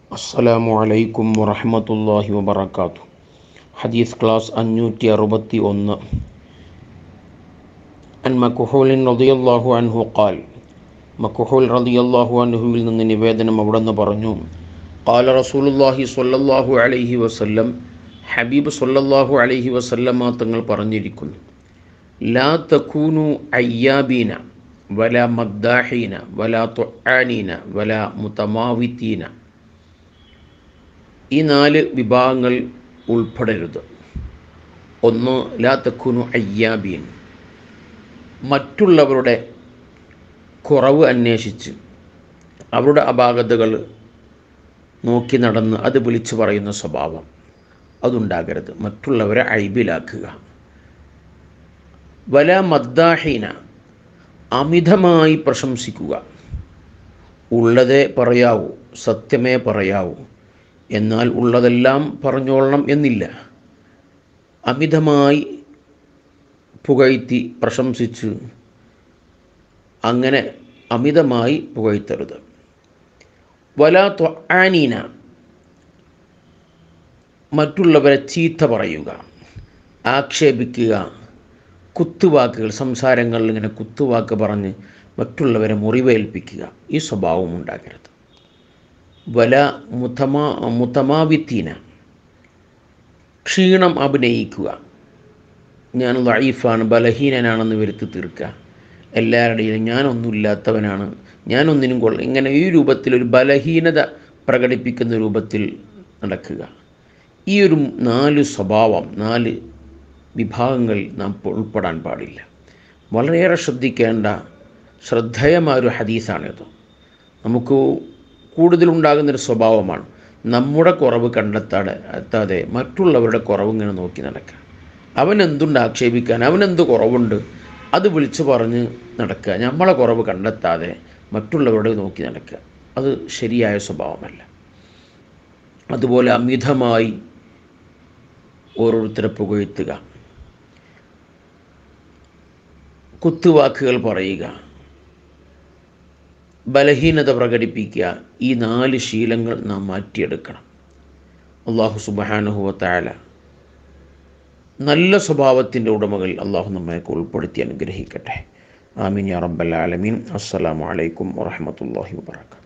അസ്സലാമു അലൈക്കും വറഹ്മത്തുള്ളാഹി വബറകാതുഹു ഹദീസ് ക്ലാസ് അഞ്ഞൂറ്റി അറുപത്തി ഒന്ന് അൻ മക്കുഹൂലിൻ റളിയല്ലാഹു അൻഹു ഖാൽ മക്കുഹൂൽ റളിയല്ലാഹു അൻഹുവിൽ നിന്ന് നിവേദനം അവിടുന്ന് പറഞ്ഞു ഖാല റസൂലുള്ളാഹി സ്വല്ലല്ലാഹു അലൈഹി വസല്ലം ഹബീബ് സ്വല്ലല്ലാഹു അലൈഹി വസല്ലമ തങ്ങൾ പറഞ്ഞിരിക്കുന്നു ലാ തക്കൂനു അയ്യാബീന വല മദ്ദാഹീന വല തൊആനീന വല മുതമാവിത്തീന ഈ നാല് വിഭാഗങ്ങൾ ഉൾപ്പെടരുത് ഒന്ന് ലാ തക്കുനു അയ്യാബീൻ മറ്റുള്ളവരുടെ കുറവ് അന്വേഷിച്ച് അവരുടെ അപാകതകൾ നോക്കി നടന്ന് അത് വിളിച്ചു പറയുന്ന സ്വഭാവം അതുണ്ടാകരുത് മറ്റുള്ളവരെ അഴിബിലാക്കുക വല മദ്ദാഹീന അമിതമായി പ്രശംസിക്കുക ഉള്ളതേ പറയാവൂ സത്യമേ പറയാവൂ എന്നാൽ ഉള്ളതെല്ലാം പറഞ്ഞോളണം എന്നില്ല അമിതമായി പുകഴ്ത്തി പ്രശംസിച്ച് അങ്ങനെ അമിതമായി പുകഴ്ത്തരുത് വല ത്വആനീന മറ്റുള്ളവരെ ചീത്ത പറയുക ആക്ഷേപിക്കുക കുത്തുവാക്കുകൾ സംസാരങ്ങളിൽ ഇങ്ങനെ കുത്തുവാക്ക് പറഞ്ഞ് മറ്റുള്ളവരെ മുറിവേൽപ്പിക്കുക ഈ സ്വഭാവം ഉണ്ടാകരുത് വല മുത്തമാ മുത്തമാവിത്തീന ക്ഷീണം അഭിനയിക്കുക ഞാൻ ലൈഫാണ് ബലഹീനനാണെന്ന് വരുത്തി തീർക്കുക എല്ലാവരുടെയും ഞാനൊന്നുമില്ലാത്തവനാണ് ഞാനൊന്നിനും കൊള്ള ഇങ്ങനെ ഈ രൂപത്തിൽ ഒരു ബലഹീനത പ്രകടിപ്പിക്കുന്ന രൂപത്തിൽ നടക്കുക ഈ ഒരു നാല് സ്വഭാവം നാല് വിഭാഗങ്ങൾ നാം ഉൾപ്പെടാൻ പാടില്ല വളരെയേറെ ശ്രദ്ധിക്കേണ്ട ശ്രദ്ധേയമായ ഒരു ഹദീസാണിത് നമുക്ക് കൂടുതലുണ്ടാകുന്നൊരു സ്വഭാവമാണ് നമ്മുടെ കുറവ് കണ്ടെത്താതെ എത്താതെ മറ്റുള്ളവരുടെ കുറവ് ഇങ്ങനെ നോക്കി നടക്കുക അവൻ എന്തുണ്ട് ആക്ഷേപിക്കാൻ അവനെന്ത് കുറവുണ്ട് അത് വിളിച്ചു പറഞ്ഞ് നടക്കുക നമ്മളെ കുറവ് കണ്ടെത്താതെ മറ്റുള്ളവരുടെ നോക്കി നടക്കുക അത് ശരിയായ സ്വഭാവമല്ല അതുപോലെ അമിതമായി ഓരോരുത്തരെ പുകഴ്ത്തുക കുത്തുവാക്കുകൾ പറയുക ബലഹീനത പ്രകടിപ്പിക്കുക ഈ നാല് ശീലങ്ങൾ നാം മാറ്റിയെടുക്കണം അള്ളാഹു സുബാനുഹുവത്തായ നല്ല സ്വഭാവത്തിൻ്റെ ഉടമകൾ അള്ളാഹു നമ്മയൊക്കെ ഉൾപ്പെടുത്തി അനുഗ്രഹിക്കട്ടെ ആമീൻ യാ റബ്ബൽ ആലമീൻ അസ്സലാമു അലൈക്കും വറഹമത്തല്ലാഹി വാബർക്കാത്തു